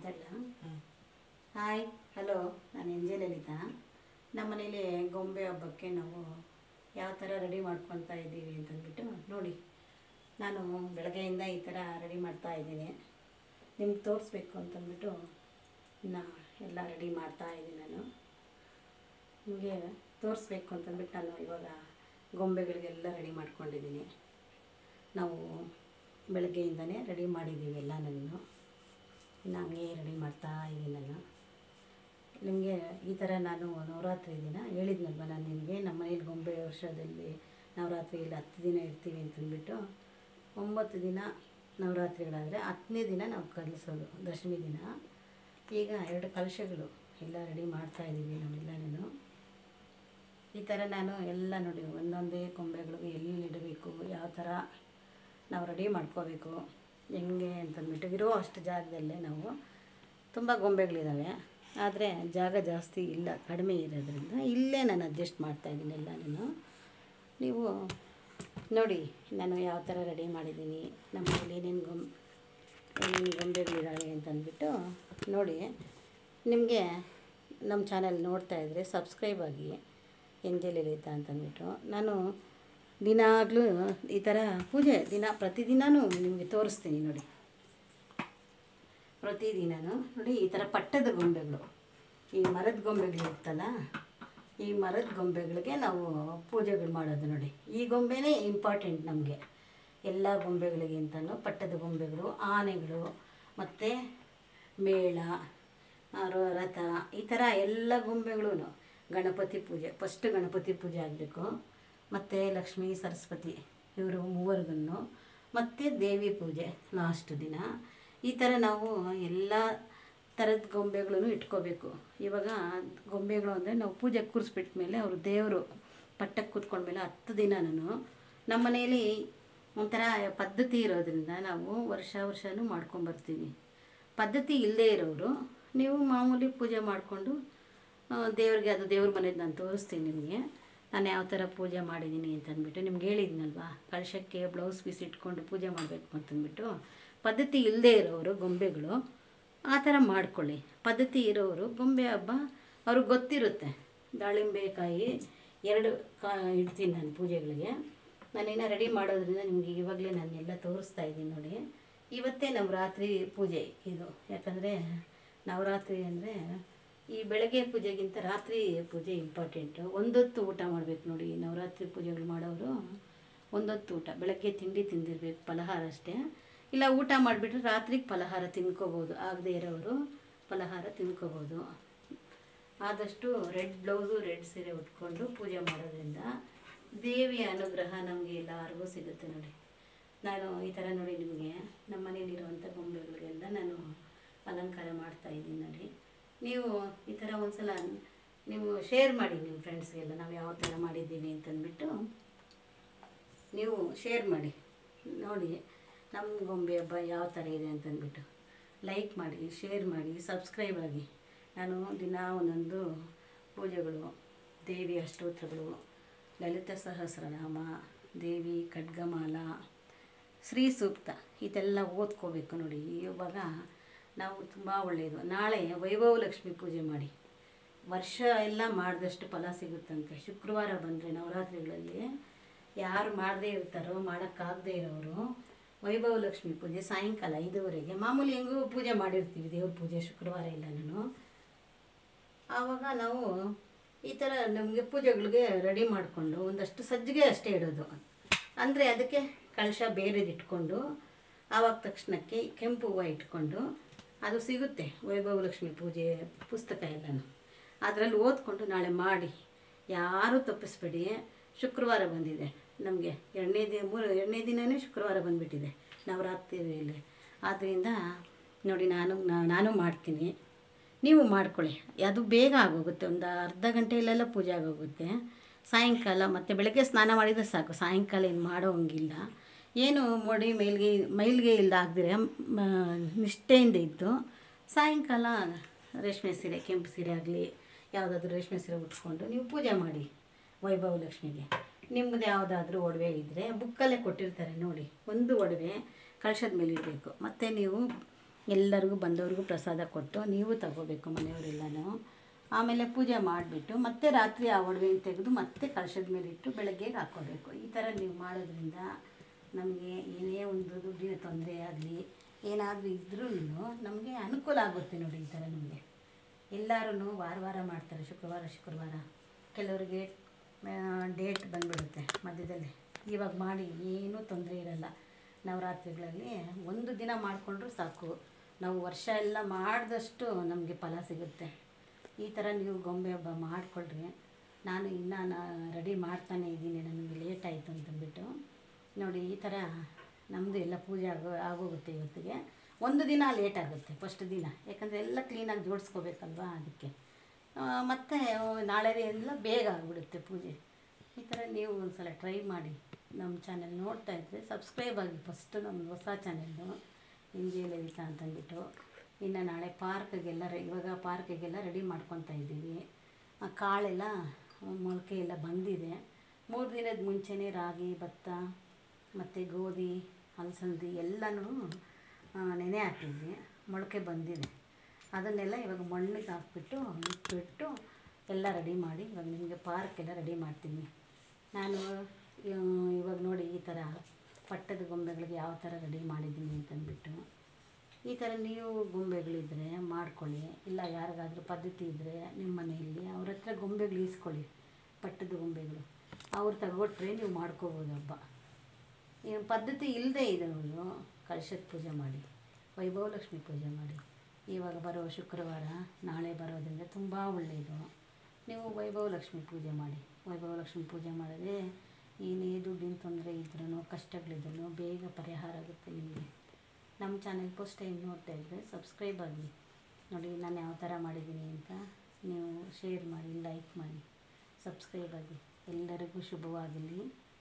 ಮಾತಾಡಲ hi hello ನಾನು M J Lalitha ನಮ್ಮ ಮನೇಲಿ ಗೊಂಬೆ ಹಬ್ಬಕ್ಕೆ ನಾವು ಯಾವ ಥರ ರೆಡಿ ಮಾಡ್ಕೊತಾ ಇದ್ದೀವಿ ಅಂತಂದ್ಬಿಟ್ಟು ನೋಡಿ ನಾನು ಬೆಳಗ್ಗೆಯಿಂದ ಈ ಥರ ರೆಡಿ ಮಾಡ್ತಾ ಇದ್ದೀನಿ ನಿಮ್ಗೆ ತೋರಿಸ್ಬೇಕು ಅಂತಂದ್ಬಿಟ್ಟು ನಾ ಎಲ್ಲ ರೆಡಿ ಮಾಡ್ತಾ ಇದ್ದೀನಿ ನಾನು ನಿಮಗೆ ತೋರಿಸ್ಬೇಕು ಅಂತಂದ್ಬಿಟ್ಟು ನಾನು ಇವಾಗ ಗೊಂಬೆಗಳಿಗೆಲ್ಲ ರೆಡಿ ಮಾಡ್ಕೊಂಡಿದ್ದೀನಿ ನಾವು ಬೆಳಗ್ಗೆಯಿಂದನೇ ರೆಡಿ ಮಾಡಿದ್ದೀವಿ ಎಲ್ಲ ನಾನು ಇನ್ನು ಹಂಗೆ ರೆಡಿ ಮಾಡ್ತಾ ಇದ್ದೀನಿ ನಾನು ನಿಮಗೆ ಈ ಥರ ನಾನು ನವರಾತ್ರಿ ದಿನ ಹೇಳಿದ್ನಲ್ವ ನಾನು ನಿನಗೆ ನಮ್ಮ ಮನೇಲಿ ಗೊಂಬೆ ವರ್ಷದಲ್ಲಿ ನವರಾತ್ರಿಯಲ್ಲಿ ಹತ್ತು ದಿನ ಇರ್ತೀವಿ ಅಂತಂದ್ಬಿಟ್ಟು ಒಂಬತ್ತು ದಿನ ನವರಾತ್ರಿಗಳಾದರೆ ಹತ್ತನೇ ದಿನ ನಾವು ಕಲಿಸೋದು ದಶಮಿ ದಿನ ಈಗ ಎರಡು ಕಲಶಗಳು ಎಲ್ಲ ರೆಡಿ ಮಾಡ್ತಾ ಇದ್ದೀವಿ ನಾವೆಲ್ಲನೂ ಈ ಥರ ನಾನು ಎಲ್ಲ ನೋಡಿ ಒಂದೊಂದೇ ಗೊಂಬೆಗಳಿಗೂ ಎಲ್ಲಿ ಇಡಬೇಕು ಯಾವ ಥರ ನಾವು ರೆಡಿ ಮಾಡ್ಕೋಬೇಕು ಹೆಂಗೆ ಅಂತಂದ್ಬಿಟ್ಟು ಇರೋ ಅಷ್ಟು ಜಾಗದಲ್ಲೇ ನಾವು ತುಂಬ ಗೊಂಬೆಗಳಿದ್ದಾವೆ ಆದರೆ ಜಾಗ ಜಾಸ್ತಿ ಇಲ್ಲ ಕಡಿಮೆ ಇರೋದ್ರಿಂದ ಇಲ್ಲೇ ನಾನು ಅಡ್ಜಸ್ಟ್ ಮಾಡ್ತಾಯಿದ್ದೀನಿ ಎಲ್ಲನೂ ನೀವು ನೋಡಿ ನಾನು ಯಾವ ಥರ ರೆಡಿ ಮಾಡಿದ್ದೀನಿ ನಮ್ಮ ಮನೇಲಿ ಏನೇನು ಗೊಂಬೆ ಏನೇನು ಗೊಂಬೆಗಳಿದ್ದಾವೆ ಅಂತಂದ್ಬಿಟ್ಟು ನೋಡಿ ನಿಮಗೆ ನಮ್ಮ ಚಾನಲ್ ನೋಡ್ತಾ ಇದ್ದರೆ ಸಬ್ಸ್ಕ್ರೈಬ್ ಆಗಿ ಎಂಜೆ ಲಲಿತಾ ಅಂತಂದ್ಬಿಟ್ಟು ನಾನು ದಿನಾಗಲೂ ಈ ಥರ ಪೂಜೆ ದಿನ ಪ್ರತಿದಿನವೂ ನಿಮಗೆ ತೋರಿಸ್ತೀನಿ ನೋಡಿ ಪ್ರತಿದಿನವೂ ನೋಡಿ ಈ ಥರ ಪಟ್ಟದ ಗೊಂಬೆಗಳು ಈ ಮರದ ಗೊಂಬೆಗಳು ಇರ್ತಲ್ಲ ಈ ಮರದ ಗೊಂಬೆಗಳಿಗೆ ನಾವು ಪೂಜೆಗಳು ಮಾಡೋದು ನೋಡಿ ಈ ಗೊಂಬೆನೇ ಇಂಪಾರ್ಟೆಂಟ್ ನಮಗೆ ಎಲ್ಲ ಗೊಂಬೆಗಳಿಗಿಂತನೂ ಪಟ್ಟದ ಗೊಂಬೆಗಳು ಆನೆಗಳು ಮತ್ತು ಮೇಳ ಆ, ರ- ರಥ ಈ ಥರ ಎಲ್ಲ ಗೊಂಬೆಗಳೂ ಗಣಪತಿ ಪೂಜೆ ಫಸ್ಟ್ ಗಣಪತಿ ಪೂಜೆ ಆಗಬೇಕು ಮತ್ತು ಲಕ್ಷ್ಮೀ ಸರಸ್ವತಿ ಇವರು ಮೂವರಿಗೂ ಮತ್ತು ದೇವಿ ಪೂಜೆ ಲಾಸ್ಟ್ ದಿನ ಈ ಥರ ನಾವು ಎಲ್ಲ ಥರದ ಗೊಂಬೆಗಳನ್ನು ಇಟ್ಕೋಬೇಕು ಇವಾಗ ಗೊಂಬೆಗಳು ಅಂದರೆ ನಾವು ಪೂಜೆ ಕೂರಿಸ್ಬಿಟ್ಟ ಮೇಲೆ ಅವರು ದೇವರು ಪಟ್ಟಕ್ಕೆ ಕೂತ್ಕೊಂಡ್ಮೇಲೆ ಹತ್ತು ದಿನ ನಾನು ನಮ್ಮ ಮನೇಲಿ ಒಂಥರ ಪದ್ಧತಿ ಇರೋದ್ರಿಂದ ನಾವು ವರ್ಷ ವರ್ಷವೂ ಮಾಡ್ಕೊಂಬರ್ತೀವಿ ಪದ್ಧತಿ ಇಲ್ಲದೇ ಇರೋರು ನೀವು ಮಾಮೂಲಿ ಪೂಜೆ ಮಾಡಿಕೊಂಡು ದೇವ್ರಿಗೆ ಅದು ದೇವ್ರ ಮನೇದು ನಾನು ತೋರಿಸ್ತೀನಿ ನಿಮಗೆ ನಾನು ಯಾವ ಥರ ಪೂಜೆ ಮಾಡಿದ್ದೀನಿ ಅಂತಂದ್ಬಿಟ್ಟು ನಿಮ್ಗೆ ಹೇಳಿದ್ನಲ್ವಾ ಕಳಶಕ್ಕೆ ಬ್ಲೌಸ್ ಪೀಸ್ ಇಟ್ಕೊಂಡು ಪೂಜೆ ಮಾಡಬೇಕು ಅಂತಂದ್ಬಿಟ್ಟು ಪದ್ಧತಿ ಇಲ್ಲದೇ ಇರೋರು ಗೊಂಬೆಗಳು ಆ ಥರ ಮಾಡ್ಕೊಳ್ಳಿ ಪದ್ಧತಿ ಇರೋರು ಗೊಂಬೆ ಹಬ್ಬ ಅವ್ರಿಗೆ ಗೊತ್ತಿರುತ್ತೆ ದಾಳಿಂಬೆಕಾಯಿ ಎರಡು ಕಾ ಇಡ್ತೀನಿ ನಾನು ಪೂಜೆಗಳಿಗೆ ನಾನೇನೋ ರೆಡಿ ಮಾಡೋದ್ರಿಂದ ನಿಮಗೆ ಇವಾಗಲೇ ನಾನು ಎಲ್ಲ ತೋರಿಸ್ತಾ ಇದ್ದೀನಿ ನೋಡಿ ಇವತ್ತೇ ನಮ್ಮ ರಾತ್ರಿ ಪೂಜೆ ಇದು ಯಾಕಂದರೆ ನವರಾತ್ರಿ ಅಂದರೆ ಈ ಬೆಳಗ್ಗೆ ಪೂಜೆಗಿಂತ ರಾತ್ರಿ ಪೂಜೆ ಇಂಪಾರ್ಟೆಂಟು ಒಂದೊತ್ತು ಊಟ ಮಾಡಬೇಕು ನೋಡಿ ನವರಾತ್ರಿ ಪೂಜೆಗಳು ಮಾಡೋರು ಒಂದೊತ್ತು ಊಟ ಬೆಳಗ್ಗೆ ತಿಂಡಿ ತಿಂದಿರ್ಬೇಕು ಫಲಹಾರ ಅಷ್ಟೇ ಇಲ್ಲ ಊಟ ಮಾಡಿಬಿಟ್ರೆ ರಾತ್ರಿಗೆ ಫಲಹಾರ ತಿನ್ಕೋಬೋದು ಆಗದೆ ಇರೋರು ಫಲಹಾರ ತಿನ್ಕೋಬೋದು ಆದಷ್ಟು ರೆಡ್ ಬ್ಲೌಸು ರೆಡ್ ಸೀರೆ ಉಟ್ಕೊಂಡು ಪೂಜೆ ಮಾಡೋದ್ರಿಂದ ದೇವಿಯ ಅನುಗ್ರಹ ನಮಗೆ ಎಲ್ಲರಿಗೂ ಸಿಗುತ್ತೆ ನೋಡಿ ನಾನು ಈ ಥರ ನೋಡಿ ನಿಮಗೆ ನಮ್ಮ ಮನೇಲಿರುವಂಥ ಗೊಂಬೆಗಳಿಗೆಲ್ಲ ನಾನು ಅಲಂಕಾರ ಮಾಡ್ತಾ ಇದ್ದೀನಿ ನೋಡಿ ನೀವು ಈ ಥರ ಒಂದ್ಸಲ ನೀವು ಶೇರ್ ಮಾಡಿ ನಿಮ್ಮ ಫ್ರೆಂಡ್ಸ್ಗೆಲ್ಲ ನಾವು ಯಾವ ಥರ ಮಾಡಿದ್ದೀವಿ ಅಂತಂದ್ಬಿಟ್ಟು ನೀವು ಶೇರ್ ಮಾಡಿ ನೋಡಿ ನಮ್ಮ ಗೊಂಬೆ ಹಬ್ಬ ಯಾವ ಥರ ಇದೆ ಅಂತಂದ್ಬಿಟ್ಟು ಲೈಕ್ ಮಾಡಿ ಶೇರ್ ಮಾಡಿ ಸಬ್ಸ್ಕ್ರೈಬ್ ಆಗಿ ನಾನು ದಿನ ಒಂದೊಂದು ಪೂಜೆಗಳು ದೇವಿ ಅಷ್ಟೋತ್ರಗಳು ಲಲಿತ ಸಹಸ್ರನಾಮ ದೇವಿ ಖಡ್ಗಮಾಲ ಶ್ರೀ ಸೂಕ್ತ ಇದೆಲ್ಲ ಓದ್ಕೋಬೇಕು ನೋಡಿ ಇವಾಗ ನಾವು ತುಂಬ ಒಳ್ಳೆಯದು ನಾಳೆ ವೈಭವ ಲಕ್ಷ್ಮಿ ಪೂಜೆ ಮಾಡಿ ವರ್ಷ ಎಲ್ಲ ಮಾಡಿದಷ್ಟು ಫಲ ಸಿಗುತ್ತಂತೆ ಶುಕ್ರವಾರ ಬಂದರೆ ನವರಾತ್ರಿಗಳಲ್ಲಿ ಯಾರು ಮಾಡದೇ ಇರ್ತಾರೋ ಮಾಡೋಕ್ಕಾಗದೇ ಇರೋರು ವೈಭವ ಲಕ್ಷ್ಮಿ ಪೂಜೆ ಸಾಯಂಕಾಲ ಐದುವರೆಗೆ ಮಾಮೂಲಿ ಹೆಂಗೂ ಪೂಜೆ ಮಾಡಿರ್ತೀವಿ ದೇವ್ರ ಪೂಜೆ ಶುಕ್ರವಾರ ಎಲ್ಲ ನಾನು ಆವಾಗ ನಾವು ಈ ಥರ ನಮಗೆ ಪೂಜೆಗಳಿಗೆ ರೆಡಿ ಮಾಡಿಕೊಂಡು ಒಂದಷ್ಟು ಸಜ್ಜಿಗೆ ಅಷ್ಟೇ ಇಡೋದು ಅಂದರೆ ಅದಕ್ಕೆ ಕಳಶ ಬೇರೆದು ಇಟ್ಕೊಂಡು ಆವಾಗ ತಕ್ಷಣಕ್ಕೆ ಕೆಂಪು ಹೂವು ಇಟ್ಕೊಂಡು ಅದು ಸಿಗುತ್ತೆ ವೈಭವ ಲಕ್ಷ್ಮಿ ಪೂಜೆ ಪುಸ್ತಕ ಎಲ್ಲನೂ ಅದರಲ್ಲಿ ಓದ್ಕೊಂಡು ನಾಳೆ ಮಾಡಿ ಯಾರೂ ತಪ್ಪಿಸ್ಬೇಡಿ ಶುಕ್ರವಾರ ಬಂದಿದೆ ನಮಗೆ ಎರಡನೇ ದಿನ ಮೂರು ಎರಡನೇ ದಿನವೇ ಶುಕ್ರವಾರ ಬಂದುಬಿಟ್ಟಿದೆ ನವರಾತ್ರಿಯಲ್ಲಿ ಆದ್ದರಿಂದ ನೋಡಿ ನಾನು ನಾ- ನಾನು ಮಾಡ್ತೀನಿ ನೀವು ಮಾಡ್ಕೊಳ್ಳಿ ಅದು ಬೇಗ ಆಗೋಗುತ್ತೆ ಒಂದು ಅರ್ಧ ಗಂಟೆಯಲ್ಲೆಲ್ಲ ಪೂಜೆ ಆಗೋಗುತ್ತೆ ಸಾಯಂಕಾಲ ಮತ್ತು ಬೆಳಗ್ಗೆ ಸ್ನಾನ ಮಾಡಿದರೆ ಸಾಕು ಸಾಯಂಕಾಲ ಏನು ಮಾಡೋ ಹಂಗಿಲ್ಲ ಏನು ಮೊಡಿ ಮೈಲಿಗೆ ಮೈಲಿಗೆ ಇಲ್ಲ ಆಗದಿರ ನಿಷ್ಠೆಯಿಂದ ಇದ್ದು ಸಾಯಂಕಾಲ ರೇಷ್ಮೆ ಸೀರೆ ಕೆಂಪು ಸೀರೆ ಆಗಲಿ ಯಾವುದಾದ್ರೂ ರೇಷ್ಮೆ ಸೀರೆ ಉಟ್ಕೊಂಡು ನೀವು ಪೂಜೆ ಮಾಡಿ ವೈಭವ ಲಕ್ಷ್ಮಿಗೆ ನಿಮ್ಮದು ಯಾವುದಾದ್ರೂ ಒಡವೆ ಇದ್ದರೆ ಬುಕ್ಕಲ್ಲೇ ಕೊಟ್ಟಿರ್ತಾರೆ ನೋಡಿ ಒಂದು ಒಡವೆ ಕಳಶದ ಮೇಲೆ ಇಡಬೇಕು ಮತ್ತು ನೀವು ಎಲ್ಲರಿಗೂ ಬಂದವ್ರಿಗೂ ಪ್ರಸಾದ ಕೊಟ್ಟು ನೀವು ತಗೋಬೇಕು ಮನೆಯವರೆಲ್ಲನೂ ಆಮೇಲೆ ಪೂಜೆ ಮಾಡಿಬಿಟ್ಟು ಮತ್ತೆ ರಾತ್ರಿ ಆ ಒಡವೆನ ತೆಗೆದು ಮತ್ತೆ ಕಳಶದ ಮೇಲೆ ಇಟ್ಟು ಬೆಳಗ್ಗೆಗೆ ಹಾಕ್ಕೋಬೇಕು ಈ ಥರ ನೀವು ಮಾಡೋದ್ರಿಂದ ನಮಗೆ ಏನೇ ಒಂದು ದುಡ್ಡಿನ ತೊಂದರೆ ಆಗಲಿ ಏನಾದರೂ ಇದ್ರೂ ನಮಗೆ ಅನುಕೂಲ ಆಗುತ್ತೆ ನೋಡಿ ಈ ಥರ ನಮಗೆ ಎಲ್ಲರೂ ವಾರ ವಾರ ಮಾಡ್ತಾರೆ ಶುಕ್ರವಾರ ಶುಕ್ರವಾರ ಕೆಲವರಿಗೆ ಡೇಟ್ ಬಂದ್ಬಿಡುತ್ತೆ ಮಧ್ಯದಲ್ಲಿ ಇವಾಗ ಮಾಡಿ ಏನೂ ತೊಂದರೆ ಇರಲ್ಲ ನವರಾತ್ರಿಗಳಲ್ಲಿ ಒಂದು ದಿನ ಮಾಡಿಕೊಂಡ್ರೂ ಸಾಕು ನಾವು ವರ್ಷ ಎಲ್ಲ ಮಾಡಿದಷ್ಟು ನಮಗೆ ಫಲ ಸಿಗುತ್ತೆ ಈ ಥರ ನೀವು ಗೊಂಬೆ ಹಬ್ಬ ಮಾಡಿಕೊಳ್ರಿ ನಾನು ಇನ್ನೂ ರೆಡಿ ಮಾಡ್ತಾನೆ ಇದ್ದೀನಿ ನನಗೆ ಲೇಟ್ ಆಯಿತು ಅಂತಂದ್ಬಿಟ್ಟು ನೋಡಿ ಈ ಥರ ನಮ್ಮದು ಎಲ್ಲ ಪೂಜೆ ಆಗೋ ಆಗೋಗುತ್ತೆ ಇವತ್ತಿಗೆ ಒಂದು ದಿನ ಲೇಟ್ ಆಗುತ್ತೆ ಫಸ್ಟ್ ದಿನ ಯಾಕಂದರೆ ಎಲ್ಲ ಕ್ಲೀನಾಗಿ ಜೋಡಿಸ್ಕೋಬೇಕಲ್ವಾ ಅದಕ್ಕೆ ಆ, ಮತ್ತೆ ನಾಳೆ ಎಲ್ಲ ಬೇಗ ಆಗಿಬಿಡುತ್ತೆ ಪೂಜೆ ಈ ಥರ ನೀವು ಒಂದು ಸಲ ಟ್ರೈ ಮಾಡಿ ನಮ್ಮ ಚಾನೆಲ್ ನೋಡ್ತಾ ಇದ್ದರೆ ಸಬ್ಸ್ಕ್ರೈಬ್ ಆಗಿ ಫಸ್ಟು ನಮ್ಮದು ಹೊಸ ಚಾನೆಲ್ಲು ಇಂಜೆ ಲಲಿತಾ ಅಂತಂದ್ಬಿಟ್ಟು ಇನ್ನು ನಾಳೆ ಪಾರ್ಕ್ಗೆಲ್ಲ ರೆ- ಇವಾಗ ಪಾರ್ಕಿಗೆಲ್ಲ ರೆಡಿ ಮಾಡ್ಕೊತಾ ಇದ್ದೀವಿ ಆ ಕಾಳೆಲ್ಲ ಮೊಳಕೆ ಎಲ್ಲ ಬಂದಿದೆ ಮೂರು ದಿನದ ಮುಂಚೆನೇ ರಾಗಿ ಭತ್ತ ಮತ್ತು ಗೋಧಿ ಅಲಸಂದಿ ಎಲ್ಲನೂ ಆ, ನೆನೆ ಹಾಕಿದ್ವಿ ಮೊಳಕೆ ಬಂದಿದೆ ಅದನ್ನೆಲ್ಲ ಇವಾಗ ಮಣ್ಣಿಗೆ ಹಾಕ್ಬಿಟ್ಟು ಇಟ್ಬಿಟ್ಟು ಎಲ್ಲ ರೆಡಿ ಮಾಡಿ ಇವಾಗ ನಿಮಗೆ ಪಾರ್ಕ್ ಎಲ್ಲ ರೆಡಿ ಮಾಡ್ತೀನಿ ನಾನು ಆ, ಇವಾಗ ನೋಡಿ ಈ ಥರ ಪಟ್ಟದ ಗೊಂಬೆಗಳಿಗೆ ಯಾವ ಥರ ರೆಡಿ ಮಾಡಿದ್ದೀನಿ ಅಂತಂದ್ಬಿಟ್ಟು ಈ ಥರ ನೀವು ಗೊಂಬೆಗಳಿದ್ದರೆ ಮಾಡ್ಕೊಳ್ಳಿ ಇಲ್ಲ ಯಾರಿಗಾದ್ರೂ ಪದ್ಧತಿ ಇದ್ದರೆ ನಿಮ್ಮ ಮನೆಯಲ್ಲಿ ಅವ್ರ ಹತ್ರ ಗೊಂಬೆಗಳು ಈಸ್ಕೊಳ್ಳಿ ಪಟ್ಟದ ಗೊಂಬೆಗಳು ಅವ್ರು ತಗೊಟ್ರೆ ನೀವು ಮಾಡ್ಕೋಬೋದು ಹಬ್ಬ ಈ ಪದ್ಧತಿ ಇಲ್ಲದೆ ಇದ್ದವರು ಕಳಶದ ಪೂಜೆ ಮಾಡಿ ವೈಭವ ಲಕ್ಷ್ಮಿ ಪೂಜೆ ಮಾಡಿ ಇವಾಗ ಬರೋ ಶುಕ್ರವಾರ ನಾಳೆ ಬರೋದ್ರಿಂದ ತುಂಬ ಒಳ್ಳೆಯದು ನೀವು ವೈಭವ ಲಕ್ಷ್ಮಿ ಪೂಜೆ ಮಾಡಿ ವೈಭವ ಲಕ್ಷ್ಮಿ ಪೂಜೆ ಮಾಡಿದ್ರೆ ಏನೇ ದುಡ್ಡಿನ ತೊಂದರೆ ಇದ್ರೂ ಕಷ್ಟಗಳಿದ್ರೂ ಬೇಗ ಪರಿಹಾರ ಆಗುತ್ತೆ ನಿಮಗೆ ನಮ್ಮ ಚಾನೆಲ್ ಫಸ್ಟ್ ಟೈಮ್ ನೋಡ್ತಾ ಇದ್ದರೆ ಸಬ್ಸ್ಕ್ರೈಬ್ ಆಗಿ ನೋಡಿ ನಾನು ಯಾವ ಥರ ಮಾಡಿದ್ದೀನಿ ಅಂತ ನೀವು ಶೇರ್ ಮಾಡಿ ಲೈಕ್ ಮಾಡಿ ಸಬ್ಸ್ಕ್ರೈಬ್ ಆಗಿ ಎಲ್ಲರಿಗೂ ಶುಭವಾಗಲಿ